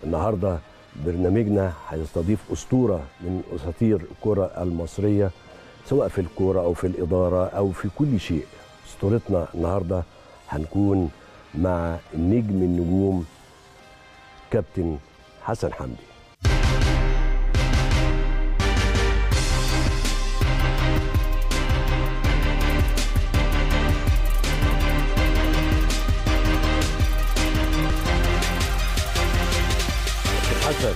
النهارده برنامجنا هيستضيف اسطوره من اساطير الكره المصريه سواء في الكوره او في الاداره او في كل شيء اسطورتنا النهارده هنكون مع نجم النجوم كابتن حسن حمدي حسن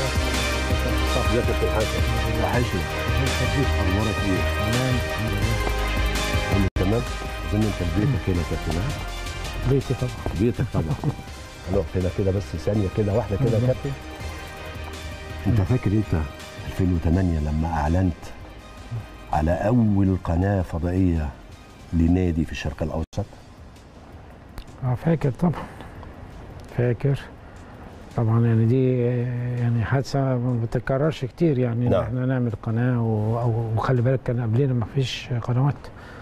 ازيك يا كابتن حسن وحشني اخبارك ايه؟ تمام كله تمام؟ اظن انت في بيتك هنا يا كابتن ها؟ بيتي طبعا بيتك طبعا هنقف هنا كده بس ثانيه كده واحده كده يا كابتن انت فاكر انت 2008 لما اعلنت على اول قناه فضائيه لنادي في الشرق الاوسط اه فاكر طبعا فاكر طبعا يعني دي آه، يعني حادثه ما بتتكررش كتير يعني ان نعم. احنا نعمل قناه و- أو- وخلي بالك كان قبلنا ما فيش قنوات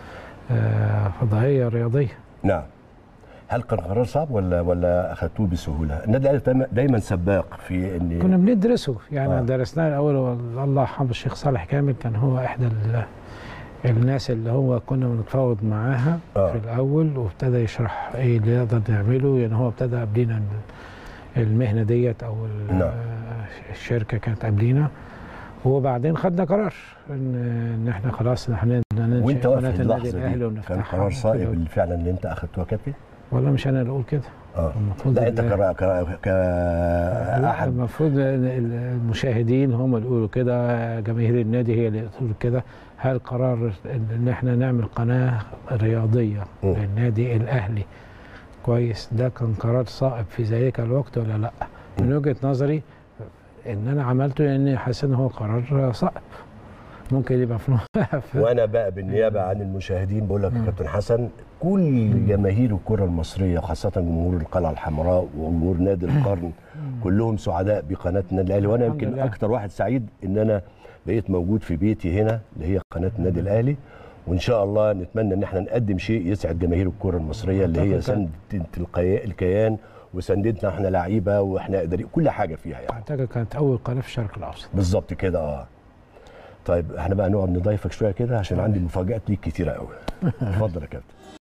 آه، فضائيه رياضيه نعم هل كان قرار صعب ولا ولا اخذتوه بسهوله؟ النادي الاهلي دايما- دايما سباق في ان كنا بندرسه يعني آه. آه. درسناه الاول والله يرحمه الشيخ صالح كامل كان هو احدى ال- الناس اللي هو كنا بنتفاوض معاها آه. آه. في الاول وابتدى يشرح ايه اللي نقدر نعمله يعني هو ابتدى قبلينا ال- المهنه ديت او ال- نعم. آه، الشركه كانت قبلينا وبعدين خدنا قرار ان ان احنا خلاص احنا ننشئ وانت واقف قناه في النادي اللحظه الاهلي دي كان ونفتحها قرار وكده. صائب فعلا اللي انت اخذته يا كابتن؟ والله مش انا اللي اقول كده اه المفروض لا انت ال- كرا- كرا- لا كاحد المفروض إن المشاهدين هم اللي يقولوا كده جماهير النادي هي اللي تقول كده هل قرار ان احنا نعمل قناه رياضيه مم. للنادي الاهلي كويس ده كان قرار صائب في ذلك الوقت ولا لا من وجهه نظري ان انا عملته لاني حاسس ان هو قرار صائب ممكن يبقى في في- وانا بقى بالنيابه عن المشاهدين بقول لك يا مم. كابتن حسن كل جماهير الكره المصريه خاصه جمهور القلعه الحمراء وجمهور نادي القرن كلهم سعداء بقناه النادي الاهلي وانا الحمد يمكن لله. اكتر واحد سعيد ان انا بقيت موجود في بيتي هنا اللي هي قناه النادي الاهلي وان شاء الله نتمنى ان احنا نقدم شيء يسعد جماهير الكره المصريه اللي هي أعتقد سندة القيا- الكيان وسندتنا احنا لعيبه واحنا قادرين كل حاجه فيها يعني اعتقد كانت اول قناه في الشرق الاوسط بالظبط كده اه طيب احنا بقى نقعد نضيفك شويه كده عشان عندي مفاجات ليك كتيره قوي اتفضل يا كابتن